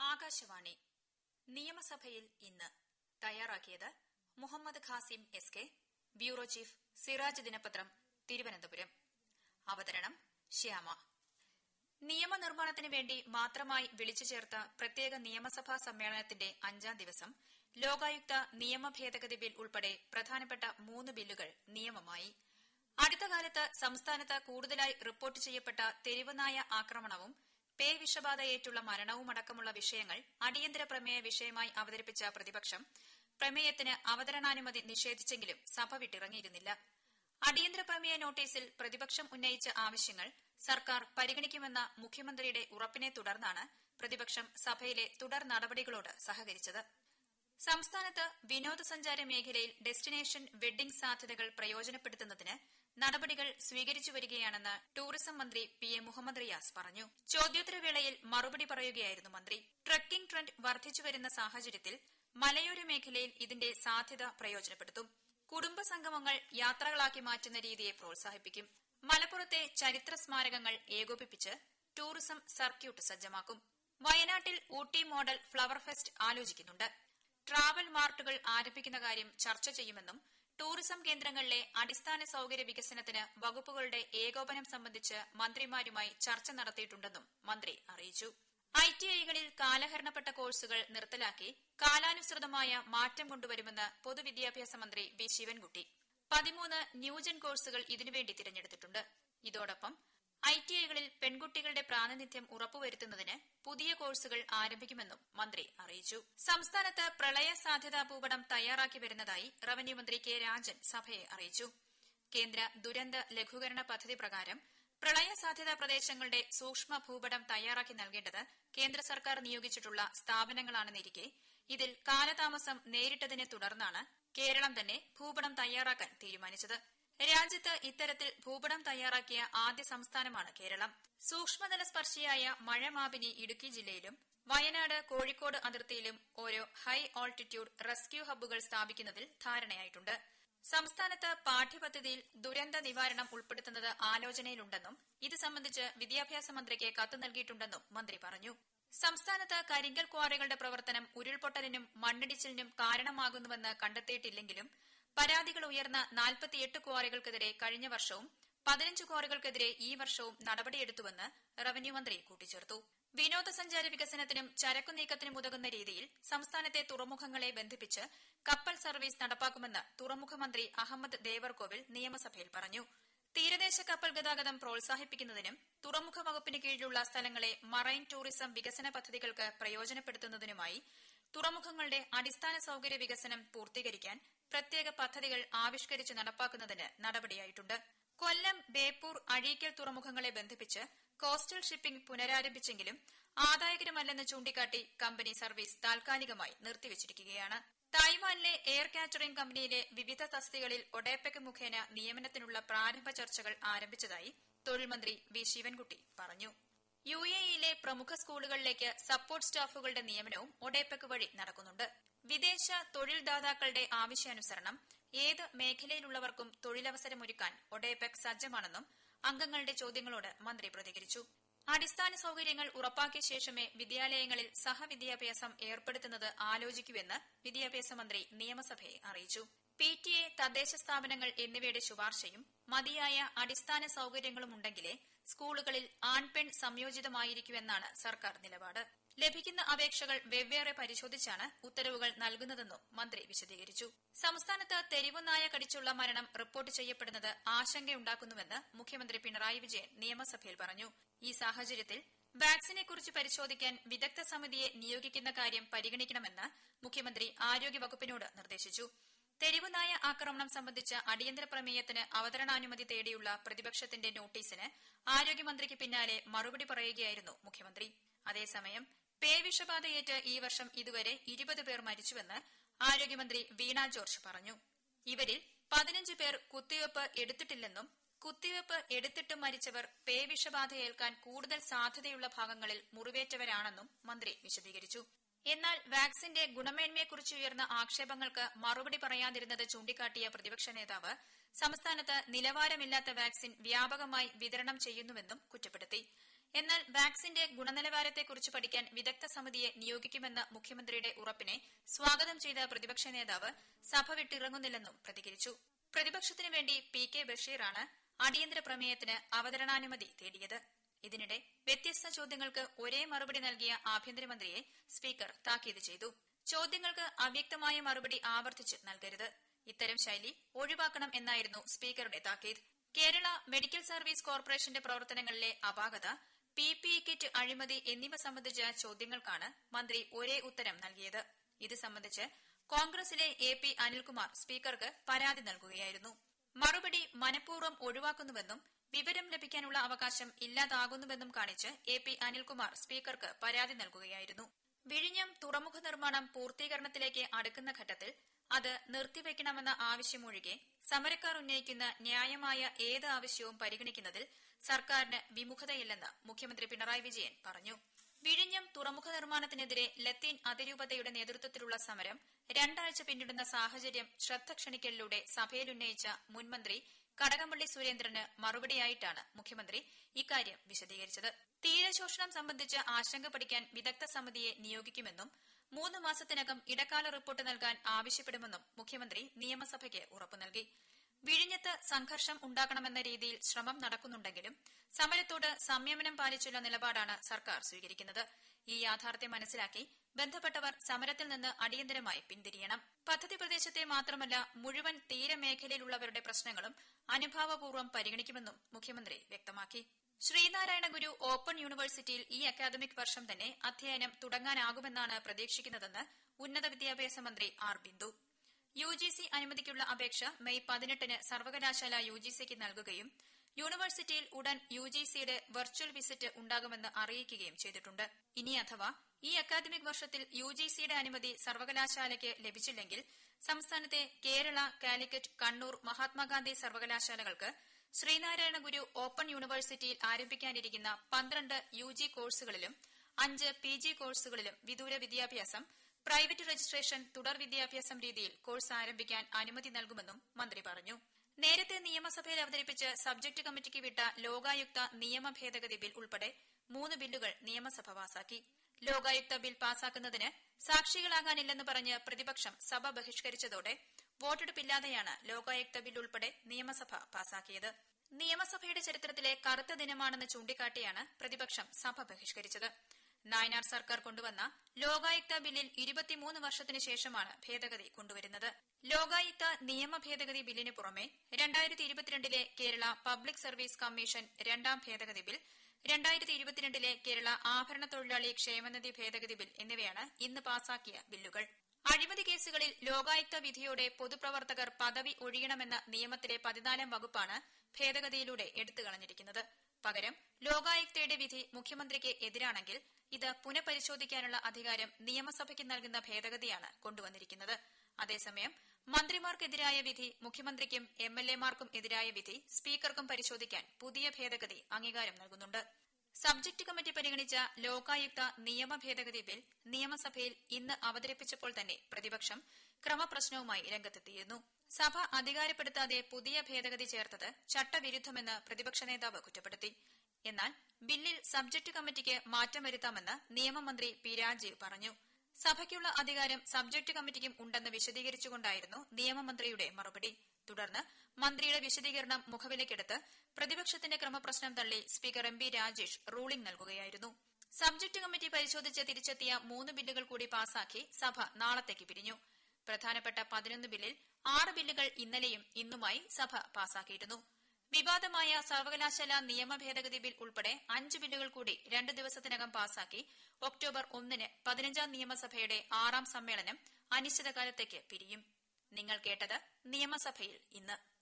ആകാശവാണി നിയമസഭയിൽ ഇന്ന് തയ്യാറാക്കിയത് Muhammad Qasim S K bureau chief Siraj ദിനപത്രം തിരുവനന്തപുരം അവതരണം ശ്യാമ നിയമനിർമ്മാണത്തിന് വേണ്ടി മാത്രമായി വിളിച്ചു ചേർത്ത പ്രത്യേക നിയമസഭാ സമ്മേളനത്തിന്റെ അഞ്ചാം ദിവസം ലോകായുക്ത നിയമ ഭേദഗതി ബിൽ ഉൾപ്പെടെ പ്രധാനപ്പെട്ട മൂന്ന് ബില്ലുകൾ നിയമമായി അടുത്ത കാലത്ത് സംസ്ഥാനത്ത് കൂടുതലായി റിപ്പോർട്ട് ചെയ്യപ്പെട്ട തെരുവുനായ ആക്രമണവും പേ വിഷബാധയേറ്റുള്ള മരണവുമടക്കമുള്ള വിഷയങ്ങൾ അടിയന്തര പ്രമേയ വിഷയമായി അവതരിപ്പിച്ച പ്രതിപക്ഷം പ്രമേയത്തിന് അവതരണാനുമതി നിഷേധിച്ചെങ്കിലും സഭ വിട്ടിറങ്ങിയിരുന്നില്ല അടിയന്തര പ്രമേയ നോട്ടീസിൽ പ്രതിപക്ഷം ഉന്നയിച്ച ആവശ്യങ്ങൾ സർക്കാർ പരിഗണിക്കുമെന്ന മുഖ്യമന്ത്രിയുടെ ഉറപ്പിനെ തുടർന്നാണ് പ്രതിപക്ഷം സഭയിലെ തുടർ നടപടികളോട് സഹകരിച്ചത് സംസ്ഥാനത്ത് വിനോദസഞ്ചാര മേഖലയിൽ ഡെസ്റ്റിനേഷൻ വെഡ്ഡിംഗ് സാധ്യതകൾ പ്രയോജനപ്പെടുത്തുന്നതിന് നടപടികൾ സ്വീകരിച്ചു വരികയാണെന്ന് ടൂറിസം മന്ത്രി പി എ മുഹമ്മദ് റിയാസ് പറഞ്ഞു ചോദ്യോത്തരവേളയിൽ മറുപടി പറയുകയായിരുന്നു മന്ത്രി ട്രക്കിംഗ് ട്രെൻഡ് വർദ്ധിച്ചുവരുന്ന സാഹചര്യത്തിൽ മലയോര മേഖലയിൽ ഇതിന്റെ സാധ്യത പ്രയോജനപ്പെടുത്തും കുടുംബ സംഗമങ്ങൾ യാത്രകളാക്കി മാറ്റുന്ന രീതിയെ പ്രോത്സാഹിപ്പിക്കും മലപ്പുറത്തെ ചരിത്ര സ്മാരകങ്ങൾ ഏകോപിപ്പിച്ച് ടൂറിസം സർക്യൂട്ട് സജ്ജമാക്കും വയനാട്ടിൽ ഊട്ടി മോഡൽ ഫ്ലവർ ഫെസ്റ്റ് ആലോചിക്കുന്നുണ്ട് ട്രാവൽ മാർട്ടുകൾ ആരംഭിക്കുന്ന കാര്യം ചർച്ച ചെയ്യുമെന്നും ടൂറിസം കേന്ദ്രങ്ങളിലെ അടിസ്ഥാന സൌകര്യ വികസനത്തിന് വകുപ്പുകളുടെ ഏകോപനം സംബന്ധിച്ച് മന്ത്രിമാരുമായി ചർച്ച നടത്തിയിട്ടുണ്ടെന്നും മന്ത്രി അറിയിച്ചു ഐ ടി ഐകളിൽ കാലഹരണപ്പെട്ട കോഴ്സുകൾ നിർത്തലാക്കി കാലാനുസൃതമായ മാറ്റം കൊണ്ടുവരുമെന്ന് പൊതുവിദ്യാഭ്യാസ മന്ത്രി വി ശിവൻകുട്ടി പതിമൂന്ന് ന്യൂജൻ കോഴ്സുകൾ ഇതിനുവേണ്ടി തിരഞ്ഞെടുത്തിട്ടുണ്ട് ഇതോടൊപ്പം ഐ ടി ഐകളിൽ പെൺകുട്ടികളുടെ പ്രാതിനിധ്യം ഉറപ്പുവരുത്തുന്നതിന് പുതിയ കോഴ്സുകൾ ആരംഭിക്കുമെന്നും മന്ത്രി അറിയിച്ചു സംസ്ഥാനത്ത് പ്രളയ സാധ്യതാ ഭൂപടം തയ്യാറാക്കി വരുന്നതായി റവന്യൂ മന്ത്രി കെ രാജൻ സഭയെ അറിയിച്ചു കേന്ദ്ര ദുരന്ത ലഘൂകരണ പദ്ധതി പ്രകാരം പ്രളയ സാധ്യതാ പ്രദേശങ്ങളുടെ സൂക്ഷ്മ ഭൂപടം തയ്യാറാക്കി നൽകേണ്ടത് കേന്ദ്ര സർക്കാർ നിയോഗിച്ചിട്ടുള്ള സ്ഥാപനങ്ങളാണെന്നിരിക്കെ ഇതിൽ കാലതാമസം നേരിട്ടതിനെ തുടർന്നാണ് കേരളം തന്നെ ഭൂപടം തയ്യാറാക്കാൻ തീരുമാനിച്ചത് രാജ്യത്ത് ഇത്തരത്തിൽ ഭൂപടം തയ്യാറാക്കിയ ആദ്യ സംസ്ഥാനമാണ് കേരളം സൂക്ഷ്മതല സ്പർശിയായ മഴമാപിനി ഇടുക്കി ജില്ലയിലും വയനാട് കോഴിക്കോട് അതിർത്തിയിലും ഓരോ ഹൈ ഓൾട്ടിറ്റ്യൂഡ് റെസ്ക്യൂ ഹബ്ബുകൾ സ്ഥാപിക്കുന്നതിൽ ധാരണയായിട്ടുണ്ട് സംസ്ഥാനത്ത് പാഠ്യപദ്ധതിയിൽ ദുരന്ത നിവാരണം ഉൾപ്പെടുത്തുന്നത് ആലോചനയിലുണ്ടെന്നും ഇത് സംബന്ധിച്ച് വിദ്യാഭ്യാസ മന്ത്രിക്ക് കത്ത് നൽകിയിട്ടുണ്ടെന്നും മന്ത്രി പറഞ്ഞു സംസ്ഥാനത്ത് കരിങ്കൽ ക്വാറികളുടെ പ്രവർത്തനം ഉരുൾപൊട്ടലിനും മണ്ണിടിച്ചിലിനും കാരണമാകുന്നുവെന്ന് കണ്ടെത്തിയിട്ടില്ലെങ്കിലും പരാതികൾ ഉയർന്ന നാൽപ്പത്തിയെട്ട് ക്വാറികൾക്കെതിരെ കഴിഞ്ഞ വർഷവും പതിനഞ്ച് ക്വാറികൾക്കെതിരെ ഈ വർഷവും നടപടിയെടുത്തുവെന്ന് റവന്യൂ മന്ത്രി കൂട്ടിച്ചേർത്തു വിനോദസഞ്ചാര വികസനത്തിനും ചരക്കു നീക്കത്തിനും ഉതകുന്ന രീതിയിൽ സംസ്ഥാനത്തെ തുറമുഖങ്ങളെ ബന്ധിപ്പിച്ച് കപ്പൽ സർവീസ് നടപ്പാക്കുമെന്ന് തുറമുഖ മന്ത്രി അഹമ്മദ് ദേവർകോവിൽ നിയമസഭയിൽ പറഞ്ഞു തീരദേശ കപ്പൽ ഗതാഗതം പ്രോത്സാഹിപ്പിക്കുന്നതിനും തുറമുഖ വകുപ്പിന് കീഴിലുള്ള സ്ഥലങ്ങളെ മറൈൻ ടൂറിസം വികസന പദ്ധതികൾക്ക് പ്രയോജനപ്പെടുത്തുന്നതിനുമായി തുറമുഖങ്ങളുടെ അടിസ്ഥാന സൌകര്യ വികസനം പൂർത്തീകരിക്കാൻ പ്രത്യേക പദ്ധതികൾ ആവിഷ്കരിച്ച് നടപ്പാക്കുന്നതിന് നടപടിയായിട്ടുണ്ട് കൊല്ലം ബേപ്പൂർ അഴീക്കൽ തുറമുഖങ്ങളെ ബന്ധിപ്പിച്ച് കോസ്റ്റൽ ഷിപ്പിംഗ് പുനരാരംഭിച്ചെങ്കിലും ആദായകരമല്ലെന്ന് ചൂണ്ടിക്കാട്ടി കമ്പനി സർവീസ് താൽക്കാലികമായി നിർത്തിവച്ചിരിക്കുകയാണ് തായ്വാനിലെ എയർ കാറ്ററിംഗ് കമ്പനിയിലെ വിവിധ തസ്തികളിൽ ഒഡേപെക് മുഖേന നിയമനത്തിനുള്ള പ്രാരംഭ ചർച്ചകൾ ആരംഭിച്ചതായി തൊഴിൽ മന്ത്രി വി ശിവൻകുട്ടി പറഞ്ഞു യു എ ഇയിലെ പ്രമുഖ സ്കൂളുകളിലേക്ക് സപ്പോർട്ട് സ്റ്റാഫുകളുടെ നിയമനവും ഒഡേപെക് വഴി നടക്കുന്നുണ്ട് വിദേശ തൊഴിൽ ദാതാക്കളുടെ ആവശ്യാനുസരണം ഏത് മേഖലയിലുള്ളവർക്കും തൊഴിലവസരമൊരുക്കാൻ ഒഡേപെക് സജ്ജമാണെന്നും അംഗങ്ങളുടെ ചോദ്യങ്ങളോട് മന്ത്രി പ്രതികരിച്ചു അടിസ്ഥാന സൌകര്യങ്ങൾ ഉറപ്പാക്കിയ ശേഷമേ വിദ്യാലയങ്ങളിൽ സഹവിദ്യാഭ്യാസം ഏർപ്പെടുത്തുന്നത് ആലോചിക്കൂവെന്ന് വിദ്യാഭ്യാസ മന്ത്രി നിയമസഭയെ അറിയിച്ചു പി ടി എ തദ്ദേശ സ്ഥാപനങ്ങൾ എന്നിവയുടെ ശുപാർശയും മതിയായ അടിസ്ഥാന സൌകര്യങ്ങളും ഉണ്ടെങ്കിലേ സ്കൂളുകളിൽ ആൺപെൺ സംയോജിതമായിരിക്കുമെന്നാണ് സർക്കാർ നിലപാട് ലഭിക്കുന്ന അപേക്ഷകൾ വെവ്വേറെ പരിശോധിച്ചാണ് ഉത്തരവുകൾ നൽകുന്നതെന്നും മന്ത്രി വിശദീകരിച്ചു സംസ്ഥാനത്ത് തെരുവുനായ കടിച്ചുള്ള മരണം റിപ്പോർട്ട് ചെയ്യപ്പെടുന്നത് ആശങ്കയുണ്ടാക്കുന്നുവെന്ന് മുഖ്യമന്ത്രി പിണറായി വിജയൻ നിയമസഭയിൽ പറഞ്ഞു ഈ സാഹചര്യത്തിൽ വാക്സിനെക്കുറിച്ച് പരിശോധിക്കാൻ വിദഗ്ധ സമിതിയെ നിയോഗിക്കുന്ന കാര്യം പരിഗണിക്കണമെന്ന് മുഖ്യമന്ത്രി ആരോഗ്യവകുപ്പിനോട് നിർദ്ദേശിച്ചു തെരുവുനായ ആക്രമണം സംബന്ധിച്ച അടിയന്തര പ്രമേയത്തിന് അവതരണാനുമതി തേടിയുള്ള പ്രതിപക്ഷത്തിന്റെ നോട്ടീസിന് ആരോഗ്യമന്ത്രിക്ക് പിന്നാലെ മറുപടി പറയുകയായിരുന്നു മുഖ്യമന്ത്രി അതേസമയം പേ വിഷബാധയേറ്റ് ഈ വർഷം ഇതുവരെ ഇരുപത് പേർ മരിച്ചുവെന്ന് ആരോഗ്യമന്ത്രി വീണ ജോർജ് പറഞ്ഞു ഇവരിൽ പതിനഞ്ച് പേർ കുത്തിവയ്പ് എടുത്തിട്ടില്ലെന്നും കുത്തിവയ്പ് എടുത്തിട്ടും മരിച്ചവർ പേ വിഷബാധയേൽക്കാൻ കൂടുതൽ സാധ്യതയുള്ള ഭാഗങ്ങളിൽ മുറിവേറ്റവരാണെന്നും മന്ത്രി വിശദീകരിച്ചു എന്നാൽ വാക്സിന്റെ ഗുണമേന്മയെക്കുറിച്ച് ഉയർന്ന ആക്ഷേപങ്ങൾക്ക് മറുപടി പറയാതിരുന്നത് ചൂണ്ടിക്കാട്ടിയ പ്രതിപക്ഷ നേതാവ് സംസ്ഥാനത്ത് നിലവാരമില്ലാത്ത വാക്സിൻ വ്യാപകമായി വിതരണം ചെയ്യുന്നുവെന്നും കുറ്റപ്പെടുത്തി എന്നാൽ വാക്സിന്റെ ഗുണനിലവാരത്തെക്കുറിച്ച് പഠിക്കാൻ വിദഗ്ധ സമിതിയെ നിയോഗിക്കുമെന്ന മുഖ്യമന്ത്രിയുടെ ഉറപ്പിനെ സ്വാഗതം ചെയ്ത പ്രതിപക്ഷ നേതാവ് സഭ വിട്ടിറങ്ങുന്നില്ലെന്നും പ്രതികരിച്ചു പ്രതിപക്ഷത്തിനു വേണ്ടി പി കെ ബഷീറാണ് അടിയന്തര പ്രമേയത്തിന് അവതരണാനുമതി തേടിയത് ഇതിനിടെ വ്യത്യസ്ത ചോദ്യങ്ങൾക്ക് ഒരേ മറുപടി നൽകിയ ആഭ്യന്തരമന്ത്രിയെ സ്പീക്കർ താക്കീത് ചെയ്തു ചോദ്യങ്ങൾക്ക് അവ്യക്തമായ മറുപടി ആവർത്തിച്ച് നൽകരുത് ഇത്തരം ശൈലി ഒഴിവാക്കണം എന്നായിരുന്നു സ്പീക്കറുടെ താക്കീത് കേരള മെഡിക്കൽ സർവീസ് കോർപ്പറേഷന്റെ പ്രവർത്തനങ്ങളിലെ അപാകത പി പി ഇ കിറ്റ് അഴിമതി എന്നിവ സംബന്ധിച്ച ചോദ്യങ്ങൾക്കാണ് മന്ത്രി ഒരേ ഉത്തരം നൽകിയത് ഇത് സംബന്ധിച്ച് കോൺഗ്രസിലെ എ പി അനിൽകുമാർ സ്പീക്കർക്ക് പരാതി നൽകുകയായിരുന്നു മറുപടി മനഃപൂർവ്വം ഒഴിവാക്കുന്നുവെന്നും വിവരം ലഭിക്കാനുള്ള അവകാശം ഇല്ലാതാകുന്നുവെന്നും കാണിച്ച് എ പി അനിൽകുമാർ സ്പീക്കർക്ക് പരാതി നൽകുകയായിരുന്നു വിഴിഞ്ഞം തുറമുഖ നിർമ്മാണം പൂർത്തീകരണത്തിലേക്ക് അടുക്കുന്ന ഘട്ടത്തിൽ അത് നിർത്തിവെക്കണമെന്ന ആവശ്യമൊഴികെ സമരക്കാർ ഉന്നയിക്കുന്ന ന്യായമായ ഏത് ആവശ്യവും പരിഗണിക്കുന്നതിൽ സർക്കാരിന് വിമുഖതയില്ലെന്ന് മുഖ്യമന്ത്രി പിണറായി വിജയൻ പറഞ്ഞു വിഴിഞ്ഞം തുറമുഖ നിർമ്മാണത്തിനെതിരെ ലത്തീൻ അതിരൂപതയുടെ നേതൃത്വത്തിലുള്ള സമരം രണ്ടാഴ്ച പിന്നിടുന്ന സാഹചര്യം ശ്രദ്ധ ക്ഷണിക്കലിലൂടെ സഭയിലുന്നയിച്ച മുൻമന്ത്രി കടകംപള്ളി സുരേന്ദ്രന് മറുപടിയായിട്ടാണ് മുഖ്യമന്ത്രി ഇക്കാര്യം വിശദീകരിച്ചത് തീരശോഷണം സംബന്ധിച്ച് ആശങ്ക പഠിക്കാൻ വിദഗ്ധ സമിതിയെ നിയോഗിക്കുമെന്നും മൂന്ന് മാസത്തിനകം ഇടക്കാല റിപ്പോർട്ട് നൽകാൻ ആവശ്യപ്പെടുമെന്നും മുഖ്യമന്ത്രി നിയമസഭയ്ക്ക് ഉറപ്പു നൽകി വിഴിഞ്ഞത്ത് സംഘർഷം ഉണ്ടാക്കണമെന്ന രീതിയിൽ ശ്രമം നടക്കുന്നുണ്ടെങ്കിലും സമരത്തോട് സംയമനം പാലിച്ചുള്ള നിലപാടാണ് സർക്കാർ സ്വീകരിക്കുന്നത് ഈ യാഥാർത്ഥ്യം മനസ്സിലാക്കി ബന്ധപ്പെട്ടവർ സമരത്തിൽ നിന്ന് അടിയന്തരമായി പിന്തിരിയണം പദ്ധതി പ്രദേശത്തെ മാത്രമല്ല മുഴുവൻ തീരമേഖലയിലുള്ളവരുടെ പ്രശ്നങ്ങളും അനുഭാവപൂർവ്വം പരിഗണിക്കുമെന്നും മുഖ്യമന്ത്രി വ്യക്തമാക്കി ശ്രീനാരായണ ഗുരു ഓപ്പൺ യൂണിവേഴ്സിറ്റിയിൽ ഈ അക്കാദമിക് വർഷം തന്നെ അധ്യയനം തുടങ്ങാനാകുമെന്നാണ് പ്രതീക്ഷിക്കുന്നതെന്ന് ഉന്നത വിദ്യാഭ്യാസ മന്ത്രി R Bindu U G C അനുമതിക്കുള്ള അപേക്ഷ മെയ് പതിനെട്ടിന് സർവകലാശാല യു ജി സിക്ക് നൽകുകയും യൂണിവേഴ്സിറ്റിയിൽ ഉടൻ യു ജി സിയുടെ വെർച്വൽ വിസിറ്റ് ഉണ്ടാകുമെന്ന് അറിയിക്കുകയും ചെയ്തിട്ടുണ്ട് ഇനി അഥവാ ഈ അക്കാദമിക് വർഷത്തിൽ യു ജി സിയുടെ അനുമതി സർവകലാശാലയ്ക്ക് ലഭിച്ചില്ലെങ്കിൽ സംസ്ഥാനത്തെ കേരള കാലിക്കറ്റ് കണ്ണൂർ മഹാത്മാഗാന്ധി സർവകലാശാലകൾക്ക് ശ്രീനാരായണ ഗുരു ഓപ്പൺ യൂണിവേഴ്സിറ്റിയിൽ ആരംഭിക്കാനിരിക്കുന്ന പന്ത്രണ്ട് യു ജി കോഴ്സുകളിലും അഞ്ച് പി ജി കോഴ്സുകളിലും വിദൂര വിദ്യാഭ്യാസം പ്രൈവറ്റ് രജിസ്ട്രേഷൻ തുടർ വിദ്യാഭ്യാസം രീതിയിൽ കോഴ്സ് ആരംഭിക്കാൻ അനുമതി നൽകുമെന്നും മന്ത്രി പറഞ്ഞു നേരത്തെ നിയമസഭയിൽ അവതരിപ്പിച്ച് സബ്ജക്ട് കമ്മിറ്റിക്ക് വിട്ട ലോകായുക്ത നിയമ ഭേദഗതി ബിൽ ഉൾപ്പെടെ മൂന്ന് ബില്ലുകൾ നിയമസഭ പാസാക്കി ലോകായുക്ത ബിൽ പാസാക്കുന്നതിന് സാക്ഷികളാകാനില്ലെന്ന് പറഞ്ഞ് പ്രതിപക്ഷം സഭ ബഹിഷ്കരിച്ചതോടെ വോട്ടെടുപ്പില്ലാതെയാണ് ലോകായുക്ത ബിൽ ഉൾപ്പെടെ നിയമസഭ പാസാക്കിയത് നിയമസഭയുടെ ചരിത്രത്തിലെ കറുത്ത ദിനമാണെന്ന് ചൂണ്ടിക്കാട്ടിയാണ് പ്രതിപക്ഷം സഭ ബഹിഷ്കരിച്ചത് നായനാർ സർക്കാർ കൊണ്ടുവന്ന ലോകായുക്ത ബില്ലിൽ ഇരുപത്തിമൂന്ന് വർഷത്തിന് ശേഷമാണ് ഭേദഗതി കൊണ്ടുവരുന്നത് ലോകായുക്ത നിയമ ഭേദഗതി ബില്ലിന് പുറമെ രണ്ടായിരത്തി ഇരുപത്തിരണ്ടിലെ കേരള പബ്ലിക് സർവീസ് കമ്മീഷൻ രണ്ടാം ഭേദഗതി ബിൽ രണ്ടായിരത്തി ഇരുപത്തിരണ്ടിലെ കേരള ആഭരണ തൊഴിലാളി ക്ഷേമനിധി ഭേദഗതി ബിൽ എന്നിവയാണ് ഇന്ന് പാസാക്കിയ ബില്ലുകൾ അഴിമതി കേസുകളിൽ ലോകായുക്ത വിധിയോടെ പൊതുപ്രവർത്തകർ പദവി ഒഴിയണമെന്ന നിയമത്തിലെ പതിനാലാം വകുപ്പാണ് ഭേദഗതിയിലൂടെ എടുത്തുകളഞ്ഞിരിക്കുന്നത് പകരം ലോകായുക്തയുടെ വിധി മുഖ്യമന്ത്രിക്ക് എതിരാണെങ്കിൽ ഇത് പുനഃപരിശോധിക്കാനുള്ള അധികാരം നിയമസഭയ്ക്ക് നൽകുന്ന ഭേദഗതിയാണ് കൊണ്ടുവന്നിരിക്കുന്നത് അതേസമയം മന്ത്രിമാർക്കെതിരായ വിധി മുഖ്യമന്ത്രിക്കും എം എൽ എമാർക്കും എതിരായ വിധി സ്പീക്കർക്കും പരിശോധിക്കാൻ പുതിയ ഭേദഗതി അംഗീകാരം നൽകുന്നുണ്ട് സബ്ജക്ട് കമ്മിറ്റി പരിഗണിച്ച ലോകായുക്ത നിയമ ഭേദഗതി ബിൽ നിയമസഭയിൽ ഇന്ന് അവതരിപ്പിച്ചപ്പോൾ തന്നെ പ്രതിപക്ഷം ക്രമപ്രശ്നവുമായി രംഗത്തെത്തിയിരുന്നു സഭ അധികാരപ്പെടുത്താതെ പുതിയ ഭേദഗതി ചേർത്തത് ചട്ടവിരുദ്ധമെന്ന് പ്രതിപക്ഷ നേതാവ് കുറ്റപ്പെടുത്തി എന്നാൽ ബില്ലിൽ സബ്ജക്ട് കമ്മിറ്റിക്ക് മാറ്റം വരുത്താമെന്ന് നിയമമന്ത്രി പി രാജീവ് പറഞ്ഞു സഭയ്ക്കുള്ള അധികാരം സബ്ജക്ട് കമ്മിറ്റിക്കും ഉണ്ടെന്ന് വിശദീകരിച്ചുകൊണ്ടായിരുന്നു നിയമമന്ത്രിയുടെ മറുപടി തുടർന്ന് മന്ത്രിയുടെ വിശദീകരണം മുഖവിലക്കെടുത്ത് പ്രതിപക്ഷത്തിന്റെ ക്രമപ്രശ്നം തള്ളി speaker M P Rajesh ruling നൽകുകയായിരുന്നു സബ്ജക്ട് കമ്മിറ്റി പരിശോധിച്ച് തിരിച്ചെത്തിയ മൂന്ന് ബില്ലുകൾ കൂടി പാസാക്കി സഭ നാളത്തേക്ക് പിരിഞ്ഞു പ്രധാനപ്പെട്ട പതിനൊന്ന് ബില്ലിൽ ആറ് ബില്ലുകൾ ഇന്നലെയും ഇന്നുമായി സഭ പാസാക്കിയിരുന്നു വിവാദമായ സർവകലാശാല നിയമ ഭേദഗതി ബിൽ ഉൾപ്പെടെ അഞ്ച് ബില്ലുകൾ കൂടി രണ്ട് ദിവസത്തിനകം പാസാക്കി ഒക്ടോബർ ഒന്നിന് പതിനഞ്ചാം നിയമസഭയുടെ ആറാം സമ്മേളനം അനിശ്ചിതകാലത്തേക്ക് പിരിയും നിങ്ങൾ കേട്ടത് നിയമസഭയിൽ ഇന്ന്